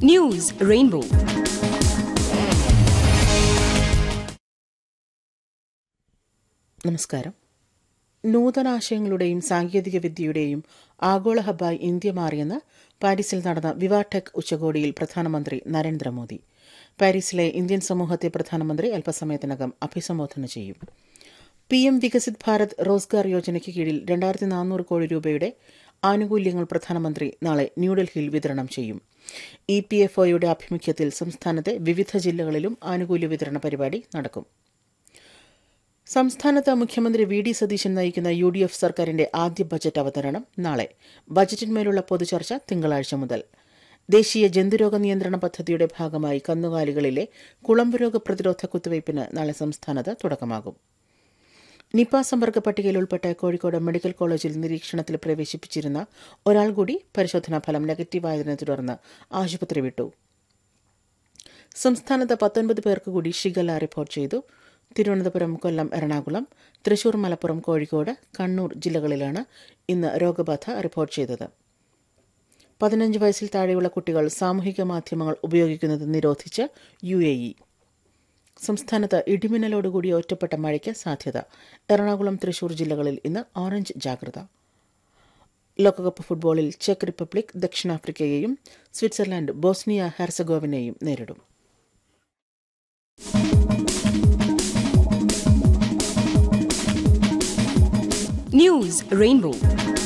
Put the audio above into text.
News Rainbow. നമസ്കാരം നൂതനാശയങ്ങളുടെയും സാങ്കേതിക വിദ്യയുടെയും ആഗോള ഹബ്ബായി ഇന്ത്യ മാറിയെന്ന് പാരീസിൽ നടന്ന വിവാടെക് ഉച്ചകോടിയിൽ പ്രധാനമന്ത്രി നരേന്ദ്രമോദി പാരീസിലെ ഇന്ത്യൻ സമൂഹത്തെ പ്രധാനമന്ത്രി അല്പസമയത്തിനകം അഭിസംബോധന ചെയ്യും പി എം വികസിത് ഭാരത് റോസ്ഗാർ യോജനയ്ക്ക് കീഴിൽ രണ്ടായിരത്തി നാനൂറ് കോടി രൂപയുടെ ആനുകൂല്യങ്ങൾ പ്രധാനമന്ത്രി നാളെ ന്യൂഡൽഹിയിൽ വിതരണം ചെയ്യും ഇ പി എഫ് ഒയുടെ ആഭിമുഖ്യത്തിൽ സംസ്ഥാനത്തെ വിവിധ ജില്ലകളിലും ആനുകൂല്യ വിതരണ പരിപാടി നടക്കും സംസ്ഥാനത്ത് മുഖ്യമന്ത്രി വി ഡി സതീശൻ നയിക്കുന്ന യു ഡി എഫ് സർക്കാരിന്റെ ആദ്യ ബജറ്റ് അവതരണം നാളെ ബജറ്റിന്മേലുള്ള പൊതുചർച്ച തിങ്കളാഴ്ച മുതൽ ദേശീയ ജന്തുരോഗ നിയന്ത്രണ പദ്ധതിയുടെ ഭാഗമായി കന്നുകാലികളിലെ കുളമ്പ് രോഗ പ്രതിരോധ കുത്തിവയ്പ്പിന് നാളെ സംസ്ഥാനത്ത് തുടക്കമാകും നിപ സമ്പർക്ക പട്ടികയിൽ ഉൾപ്പെട്ട കോഴിക്കോട് മെഡിക്കൽ കോളേജിൽ നിരീക്ഷണത്തിൽ പ്രവേശിപ്പിച്ചിരുന്ന ഒരാൾ കൂടി പരിശോധനാ ഫലം നെഗറ്റീവായതിനെ തുടർന്ന് ആശുപത്രി വിട്ടു സംസ്ഥാനത്ത് പത്തൊൻപത് പേർക്ക് കൂടി ഷിഗല്ല റിപ്പോർട്ട് ചെയ്തു തിരുവനന്തപുരം കൊല്ലം എറണാകുളം തൃശൂർ മലപ്പുറം കോഴിക്കോട് കണ്ണൂർ ജില്ലകളിലാണ് ഇന്ന് രോഗബാധ റിപ്പോർട്ട് ചെയ്തത് പതിനഞ്ച് വയസ്സിൽ താഴെയുള്ള കുട്ടികൾ സാമൂഹിക മാധ്യമങ്ങൾ ഉപയോഗിക്കുന്നത് നിരോധിച്ച് യു എ ഇ സംസ്ഥാനത്ത് ഇടിമിന്നലോടുകൂടി ഒറ്റപ്പെട്ട മഴയ്ക്ക് സാധ്യത എറണാകുളം തൃശൂർ ജില്ലകളിൽ ഇന്ന് ഓറഞ്ച് ജാഗ്രത ലോകകപ്പ് ഫുട്ബോളിൽ ചെക്ക് റിപ്പബ്ലിക് ദക്ഷിണാഫ്രിക്കയെയും സ്വിറ്റ്സർലാൻഡ് ബോസ്നിയ ഹെർസഗോവിനെയും നേരിടും News Rainbow.